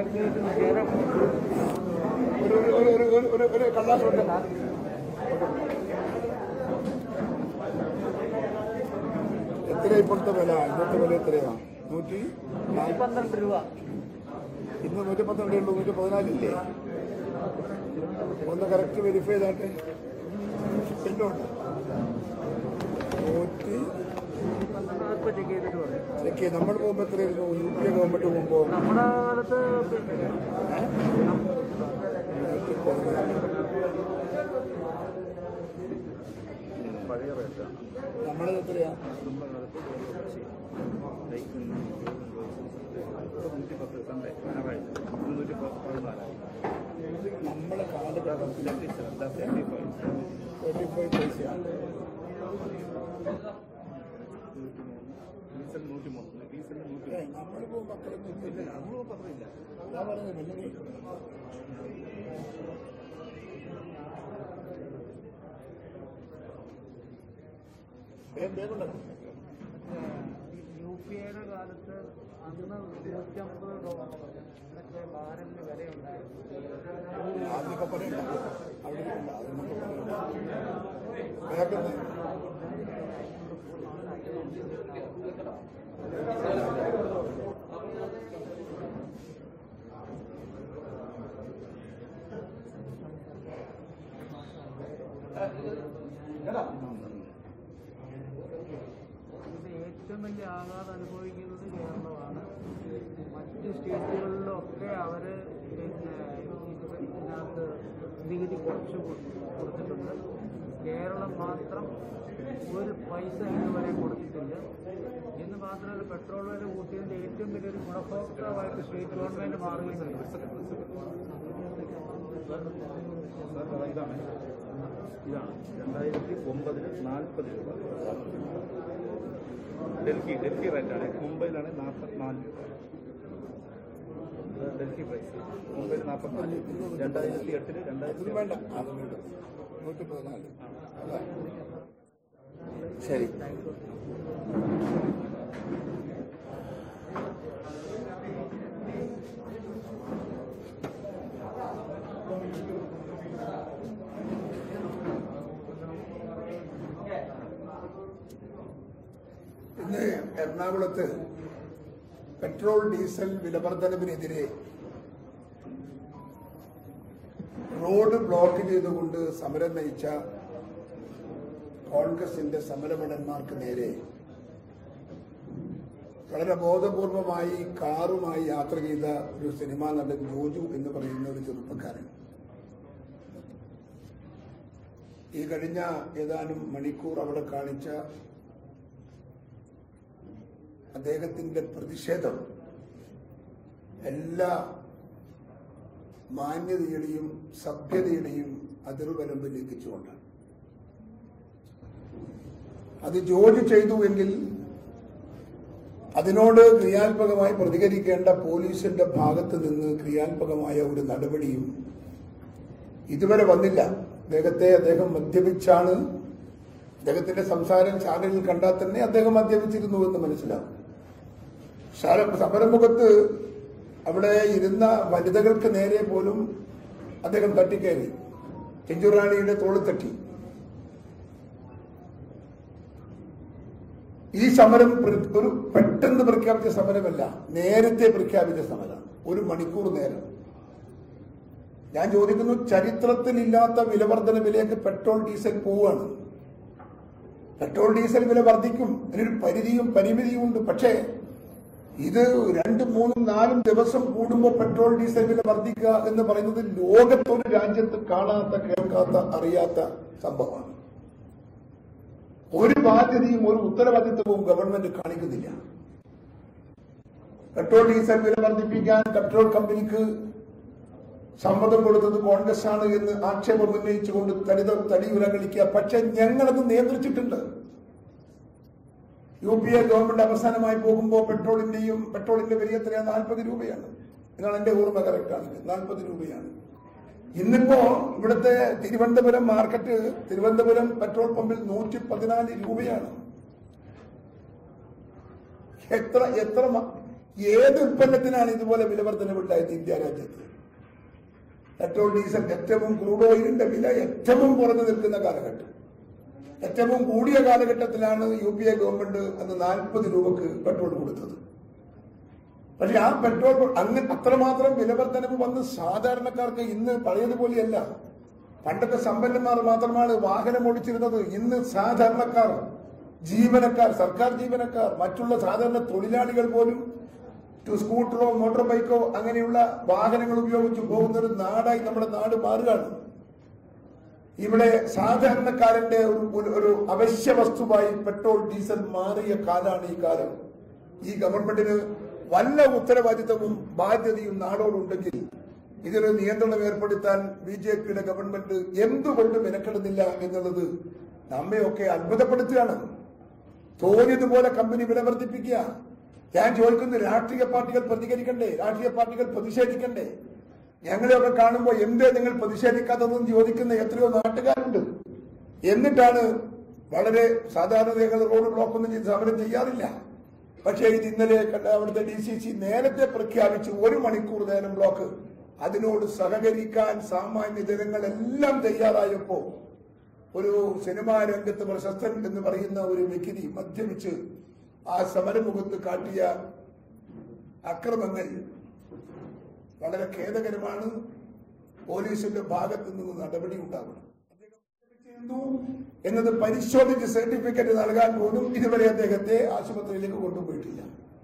Calculate ചെയ്യാൻ ഒരു ഒരു ഒരു ഒരു ഒരു ഒരു ഒരു കള്ളാസ് ഉണ്ട് എത്ര ഇപ്പോഴത്തെ വില ഇന്നത്തെ വില എത്രയാണ് നൂറ്റി നാല്- പന്ത്രണ്ട് രൂപ ഇന്ന് നൂറ്റി പന്ത്രണ്ടേ ഉള്ളൂ നൂറ്റി പതിനാലില്ലേ ഒന്ന് കറക്റ്റ് വെരിഫൈ ചെയ്താട്ടെ പിന്നോട്ട് നൂറ്റി ഇപ്പൊ ചെക്ക് ചെയ്തിട്ട് പറയും ചെക്ക് നമ്മൾ പോകുമ്പോൾ എത്രയായിരുന്നു യു പി എ ഗവൺമെന്റ് പോകുമ്പോൾ നമ്മുടെ കാലത്ത് നൂറ്റി പതിനാല് പഴയ റേറ്റാണ് നമ്മളത് എത്രയാ നമ്മുടെ കാലത്ത് നൂറ്റി പത്ത് സൺഡേ ഞായറാഴ്ച മുന്നൂറ്റി പതിനാല് നമ്മളെ കാലഘട്ടത്തിൽ തേർട്ടി ഫൈവ് തേർട്ടി ഫൈവ് പൈസയാണ് ഡീസൽ നൂറ്റി മൂന്ന് ഡീസലിന് നൂറ്റി ഏയ്, നമ്മൾ പോകുമ്പോൾ അത്രയൊന്നും ഇല്ല നമ്മൾ പറഞ്ഞില്ല ഞാൻ പറയുന്നത് പിന്നെ വേഗം വേഗം ഉണ്ടാക്കണം. യു പി ഐയുടെ കാലത്ത് അന്ന് നൂറ്റമ്പത് ഡോളറൊക്കെ ബാരലിന് വിലയുണ്ടായിരുന്നു ആദ്യമൊക്കെ പറയണ്ട അവിടെ ഇരിക്കണ്ട. അത് നമുക്ക് പറയാം. വേഗം ഇത് ഏറ്റവും വലിയ ആഘാതം അനുഭവിക്കുന്നത് കേരളമാണ് മറ്റ് സ്റ്റേറ്റുകളിലൊക്കെ അവർ പിന്നെ ഇത് ഇതിനകത്ത് നികുതി കുറച്ച് കൊ- കൊടുത്തിട്ടുണ്ട് കേരളം മാത്രം ഒരു പൈസ ഇതുവരെ കൊടുത്തിട്ടില്ല എന്ന് മാത്രമല്ല പെട്രോൾ വില കൂട്ടിയതിൻ്റെ ഏറ്റവും വലിയൊരു ഗുണഭോക്താവായിട്ട് സ്റ്റേറ്റ് ഗവൺമെൻറ് മാറുകയും ചെയ്തു സാർ ഇതാണ് ഇതാണ് രണ്ടായിരത്തി ഒമ്പതിന് നാൽപ്പത് രൂപ ഡൽഹി ഡൽഹി റേറ്റാണ് മുംബൈയിലാണ് നാൽപ്പത്തിനാല് രൂപ ഇത് ഡൽഹി പ്രൈസ് മുംബൈയിൽ നാൽപ്പത്തിനാല് രണ്ടായിരത്തി എട്ടില് ഇത് രണ്ടായിരത്തി വേണ്ട അത് വേണ്ട നൂറ്റി പതിനാല് അതാ. ശരി ഇന്ന് എറണാകുളത്ത് പെട്രോൾ ഡീസൽ വിലവർദ്ധനവിനെതിരെ റോഡ് ബ്ലോക്ക് ചെയ്തുകൊണ്ട് സമരം നയിച്ച കോൺഗ്രസിന്റെ സമരഭടന്മാർക്ക് നേരെ വളരെ ബോധപൂർവമായി കാറുമായി യാത്ര ചെയ്ത ഒരു സിനിമാ നടൻ ജോജു എന്ന് പറയുന്ന ഒരു ചെറുപ്പക്കാരൻ ഈ കഴിഞ്ഞ ഏതാനും മണിക്കൂർ അവിടെ കാണിച്ച അദ്ദേഹത്തിന്റെ പ്രതിഷേധം എല്ലാ മാന്യതയുടെയും സഭ്യതയുടെയും അതിർവരമ്പ് ലംഘിച്ചുകൊണ്ടാണ് അത് ജോലി ചെയ്തു എങ്കിൽ അതിനോട് ക്രിയാത്മകമായി പ്രതികരിക്കേണ്ട പോലീസിന്റെ ഭാഗത്ത് നിന്ന് ക്രിയാത്മകമായ ഒരു നടപടിയും ഇതുവരെ വന്നില്ല അദ്ദേഹത്തെ അദ്ദേഹം മദ്യപിച്ചാണ് അദ്ദേഹത്തിന്റെ സംസാരം ചാനലിൽ കണ്ടാൽ തന്നെ അദ്ദേഹം മദ്യപിച്ചിരുന്നു എന്ന് മനസ്സിലാവും ശാല- സമരമുഖത്ത് അവിടെ ഇരുന്ന വനിതകൾക്ക് നേരെ പോലും അദ്ദേഹം തട്ടിക്കയറി ചെഞ്ചുറാണിയുടെ തോളിൽ തട്ടി ഈ സമരം പ്ര- ഒരു പെട്ടെന്ന് പ്രഖ്യാപിച്ച സമരമല്ല നേരത്തെ പ്രഖ്യാപിച്ച സമരമാണ് ഒരു മണിക്കൂർ നേരം ഞാൻ ചോദിക്കുന്നു ചരിത്രത്തിലില്ലാത്ത വിലവർദ്ധനവിലേക്ക് പെട്രോൾ ഡീസൽ പോവുകയാണ് പെട്രോൾ ഡീസൽ വില വർദ്ധിക്കും അതിനൊരു പരിധിയും പരിമിതിയും ഉണ്ട് പക്ഷേ ഇത് രണ്ടും മൂന്നും നാലും ദിവസം കൂടുമ്പോൾ പെട്രോൾ ഡീസൽ വില വർദ്ധിക്കുക എന്ന് പറയുന്നത് ലോകത്തൊരു രാജ്യത്ത് കാണാത്ത കേൾക്കാത്ത അറിയാത്ത സംഭവമാണ് ഒരു ബാധ്യതയും ഒരു ഉത്തരവാദിത്വവും ഗവൺമെന്റ് കാണിക്കുന്നില്ല പെട്രോൾ ഡീസൽ വില വർദ്ധിപ്പിക്കാൻ പെട്രോൾ കമ്പനിക്ക് സമ്മതം കൊടുത്തത് കോൺഗ്രസ് ആണ് എന്ന് ആക്ഷേപം ഉന്നയിച്ചുകൊണ്ട് തനിത തടി ഉരങ്ങളിക്കുക പക്ഷെ ഞങ്ങളത് നിയന്ത്രിച്ചിട്ടുണ്ട് യു പി എ ഗവൺമെന്റ് അവസാനമായി പോകുമ്പോൾ പെട്രോളിന്റെയും പെട്രോളിന്റെ വില എത്രയാണ് നാൽപ്പത് രൂപയാണ് എന്നാണ് എന്റെ ഓർമ്മ കറക്റ്റ് ആണ് നാൽപ്പത് രൂപയാണ് ഇന്നിപ്പോ ഇവിടുത്തെ തിരുവനന്തപുരം മാർക്കറ്റ് തിരുവനന്തപുരം പെട്രോൾ പമ്പിൽ നൂറ്റി പതിനാല് രൂപയാണ് എത്ര എത്ര മ- ഏത് ഉൽപ്പന്നത്തിനാണ് ഇതുപോലെ വിലവർദ്ധനവുണ്ടായത് ഇന്ത്യ രാജ്യത്ത് പെട്രോൾ ഡീസൽ ഏറ്റവും ക്രൂഡ് ഓയിലിന്റെ വില ഏറ്റവും കുറഞ്ഞു നിൽക്കുന്ന കാലഘട്ടം ഏറ്റവും കൂടിയ കാലഘട്ടത്തിലാണ് യു പി എ ഗവൺമെന്റ് അന്ന് നാൽപ്പത് രൂപക്ക് പെട്രോൾ കൊടുത്തത് പക്ഷെ ആ പെട്രോൾ അങ്ങ് അത്രമാത്രം വിലവർദ്ധനവ് വന്ന് സാധാരണക്കാർക്ക് ഇന്ന് പഴയതുപോലെയല്ല പണ്ടത്തെ സമ്പന്നന്മാർ മാത്രമാണ് വാഹനം ഓടിച്ചിരുന്നത് ഇന്ന് സാധാരണക്കാർ ജീവനക്കാർ സർക്കാർ ജീവനക്കാർ മറ്റുള്ള സാധാരണ തൊഴിലാളികൾ പോലും ടു സ്കൂട്ടറോ മോട്ടോർ ബൈക്കോ അങ്ങനെയുള്ള വാഹനങ്ങൾ ഉപയോഗിച്ച് പോകുന്ന ഒരു നാടായി നമ്മുടെ നാട് മാറുകയാണ് ഇവിടെ സാധാരണക്കാരന്റെ ഒരു ഒരു- ഒരു അവശ്യ വസ്തുവായി പെട്രോൾ ഡീസൽ മാറിയ കാലാണ് ഈ കാലം ഈ ഗവൺമെന്റിന് വല്ല ഉത്തരവാദിത്തവും ബാധ്യതയും നാടോടുണ്ടെങ്കിൽ ഇതിന് നിയന്ത്രണം ഏർപ്പെടുത്താൻ ബി ജെ പിയുടെ ഗവൺമെന്റ് എന്തുകൊണ്ട് മെനക്കെടുന്നില്ല എന്നുള്ളത് നമ്മയൊക്കെ അത്ഭുതപ്പെടുത്തുകയാണ് തോന്നിയതുപോലെ കമ്പനി വില വർദ്ധിപ്പിക്കുക ഞാൻ ചോദിക്കുന്നു രാഷ്ട്രീയ പാർട്ടികൾ പ്രതികരിക്കണ്ടേ രാഷ്ട്രീയ പാർട്ടികൾ പ്രതിഷേധിക്കണ്ടേ ഞങ്ങളെയൊക്കെ കാണുമ്പോൾ എന്തേ നിങ്ങൾ പ്രതിഷേധിക്കാത്തതെന്ന് ചോദിക്കുന്ന എത്രയോ നാട്ടുകാരുണ്ട് എന്നിട്ടാണ് വളരെ സാധാരണ ഞങ്ങൾ റോഡ് ബ്ലോക്ക് ഒന്നും ചെയ്ത് സമരം ചെയ്യാറില്ല പക്ഷേ ഇത് ഇന്നലെ കണ്ട അവിടുത്തെ ഡി സി സി നേരത്തെ പ്രഖ്യാപിച്ചു ഒരു മണിക്കൂർ നേരം ബ്ലോക്ക് അതിനോട് സഹകരിക്കാൻ സാമാന്യ ജനങ്ങളെല്ലാം തയ്യാറായപ്പോ ഒരു സിനിമാ രംഗത്ത് പ്രശസ്തൻ എന്ന് പറയുന്ന ഒരു വ്യക്തി മദ്യപിച്ച് ആ സമരമുഖത്ത് കാട്ടിയ അക്രമങ്ങൾ വളരെ ഖേദകരമാണ് പോലീസിന്റെ ഭാഗത്തു നിന്ന് നടപടി ഉണ്ടാകണം അദ്ദേഹം മദ്യപിച്ചിരുന്നു എന്നത് പരിശോധിച്ച് സർട്ടിഫിക്കറ്റ് നൽകാൻ പോലും ഇതുവരെ അദ്ദേഹത്തെ ആശുപത്രിയിലേക്ക് കൊണ്ടുപോയിട്ടില്ല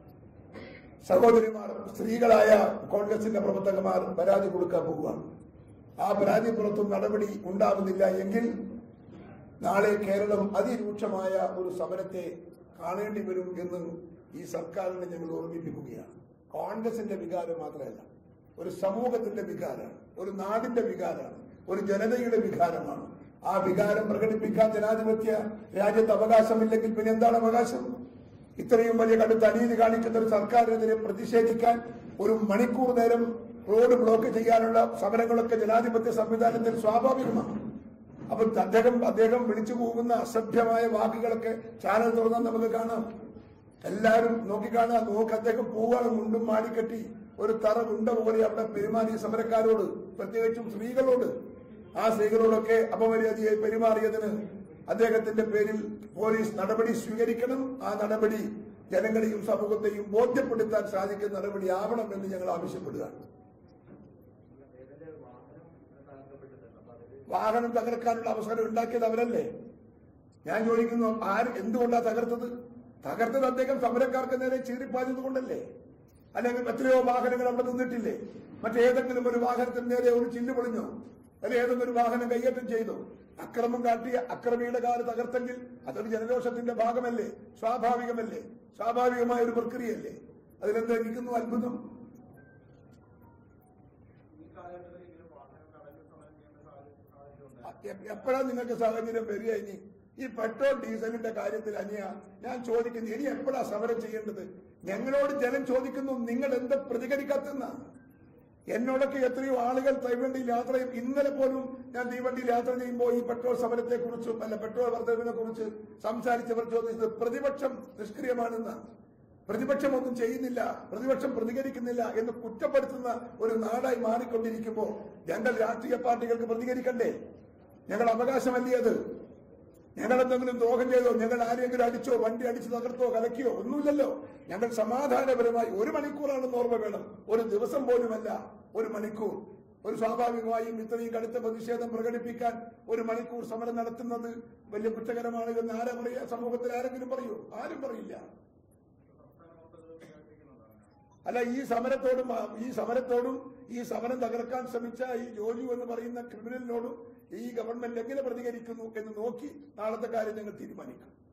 സഹോദരിമാർ സ്ത്രീകളായ കോൺഗ്രസിന്റെ പ്രവർത്തകന്മാർ പരാതി കൊടുക്കാൻ പോവുകയാണ് ആ പരാതി പുറത്തും നടപടി ഉണ്ടാവുന്നില്ല എങ്കിൽ നാളെ കേരളം അതിരൂക്ഷമായ ഒരു സമരത്തെ കാണേണ്ടി വരും എന്ന് ഈ സർക്കാരിനെ ഞങ്ങൾ ഓർമ്മിപ്പിക്കുകയാണ് കോൺഗ്രസിന്റെ വികാരം മാത്രമല്ല ഒരു സമൂഹത്തിന്റെ വികാരമാണ് ഒരു നാടിന്റെ വികാരമാണ് ഒരു ജനതയുടെ വികാരമാണ് ആ വികാരം പ്രകടിപ്പിക്കാൻ ജനാധിപത്യ രാജ്യത്ത് അവകാശമില്ലെങ്കിൽ പിന്നെ എന്താണ് അവകാശം ഇത്രയും വലിയ കടുത്ത അനീതി കാണിക്കുന്ന ഒരു സർക്കാരിനെതിരെ പ്രതിഷേധിക്കാൻ ഒരു മണിക്കൂർ നേരം റോഡ് ബ്ലോക്ക് ചെയ്യാനുള്ള സമരങ്ങളൊക്കെ ജനാധിപത്യ സംവിധാനത്തിൽ സ്വാഭാവികമാണ് അപ്പൊ അദ്ദേഹം അദ്ദേഹം വിളിച്ചു പോകുന്ന അസഭ്യമായ വാക്കുകളൊക്കെ ചാനൽ തുറന്നാൽ നമുക്ക് കാണാം എല്ലാവരും നോക്കിക്കാണുക നോക്ക് അദ്ദേഹം പോവുകയാണ് മുണ്ടും മാടിക്കെട്ടി ഒരു തറ ഉണ്ട പോലെ അവിടെ പെരുമാറിയ സമരക്കാരോട് പ്രത്യേകിച്ചും സ്ത്രീകളോട് ആ സ്ത്രീകളോടൊക്കെ അപമര്യാദയായി പെരുമാറിയതിന് അദ്ദേഹത്തിന്റെ പേരിൽ പോലീസ് നടപടി സ്വീകരിക്കണം ആ നടപടി ജനങ്ങളെയും സമൂഹത്തെയും ബോധ്യപ്പെടുത്താൻ സാധിക്കുന്ന നടപടി ആവണം എന്ന് ഞങ്ങൾ ആവശ്യപ്പെടുകയാണ് വാഹനം തകർക്കാനുള്ള അവസരം ഉണ്ടാക്കിയത് അവരല്ലേ ഞാൻ ചോദിക്കുന്നു ആര് എന്തുകൊണ്ടാണ് തകർത്തത് തകർത്തത് അദ്ദേഹം സമരക്കാർക്ക് നേരെ ചീറിപ്പാഞ്ഞത് കൊണ്ടല്ലേ അല്ലെങ്കിൽ എത്രയോ വാഹനങ്ങൾ അവിടെ നിന്നിട്ടില്ലേ മറ്റേതെങ്കിലും ഒരു വാഹനത്തിന് നേരെ ഒരു ചില്ല് പൊളിഞ്ഞോ അല്ലെ ഏതെങ്കിലും ഒരു വാഹനം കൈയേറ്റം ചെയ്തോ അക്രമം കാട്ടിയ അക്രമിയുടെ കാല് തകർത്തെങ്കിൽ അതൊരു ജനരോഷത്തിന്റെ ഭാഗമല്ലേ സ്വാഭാവികമല്ലേ സ്വാഭാവികമായ ഒരു പ്രക്രിയയല്ലേ അതിലെന്താ ഇരിക്കുന്നു അത്ഭുതം എപ്പോഴാണ് നിങ്ങൾക്ക് സാഹചര്യം വരിക ഇനി ഈ പെട്രോൾ ഡീസലിന്റെ കാര്യത്തിൽ അനിയ ഞാൻ ചോദിക്കുന്നു ഇനി എപ്പോഴാ സമരം ചെയ്യേണ്ടത് ഞങ്ങളോട് ജനം ചോദിക്കുന്നു നിങ്ങൾ എന്താ പ്രതികരിക്കാത്തെന്ന എന്നോടൊക്കെ എത്രയോ ആളുകൾ തീവണ്ടിയിൽ യാത്ര ചെയ്യും ഇന്നലെ പോലും ഞാൻ തീവണ്ടിയിൽ യാത്ര ചെയ്യുമ്പോൾ ഈ പെട്രോൾ സമരത്തെ കുറിച്ചും അല്ല പെട്രോൾ വർദ്ധവിനെ കുറിച്ച് സംസാരിച്ചവർ ചോദിച്ചത് പ്രതിപക്ഷം നിഷ്ക്രിയമാണെന്നാണ് പ്രതിപക്ഷം ഒന്നും ചെയ്യുന്നില്ല പ്രതിപക്ഷം പ്രതികരിക്കുന്നില്ല എന്ന് കുറ്റപ്പെടുത്തുന്ന ഒരു നാടായി മാറിക്കൊണ്ടിരിക്കുമ്പോൾ ഞങ്ങൾ രാഷ്ട്രീയ പാർട്ടികൾക്ക് പ്രതികരിക്കണ്ടേ ഞങ്ങൾ അവകാശമല്ലേ അത് ഞങ്ങൾ എന്തെങ്കിലും ദ്രോഹം ചെയ്തോ ഞങ്ങൾ ആരെങ്കിലും അടിച്ചോ വണ്ടി അടിച്ച് തകർത്തോ കലക്കിയോ ഒന്നുമില്ലല്ലോ ഞങ്ങൾ സമാധാനപരമായി ഒരു മണിക്കൂറാണെന്ന് ഓർമ്മ വേണം ഒരു ദിവസം പോലുമല്ല ഒരു മണിക്കൂർ ഒരു സ്വാഭാവികമായും ഇത്രയും കടുത്ത പ്രതിഷേധം പ്രകടിപ്പിക്കാൻ ഒരു മണിക്കൂർ സമരം നടത്തുന്നത് വലിയ കുറ്റകരമാണ് എന്ന് ആരാ പറയുക സമൂഹത്തിൽ ആരെങ്കിലും പറയൂ ആരും പറയില്ല അല്ല ഈ സമരത്തോടും ആ, ഈ സമരത്തോടും ഈ സമരം തകർക്കാൻ ശ്രമിച്ച ഈ ജോജു എന്ന് പറയുന്ന ക്രിമിനലിനോടും ഈ ഗവൺമെന്റ് എങ്ങനെ പ്രതികരിക്കുന്നു എന്ന് നോക്കി നാളത്തെ കാര്യം ഞങ്ങൾ തീരുമാനിക്കും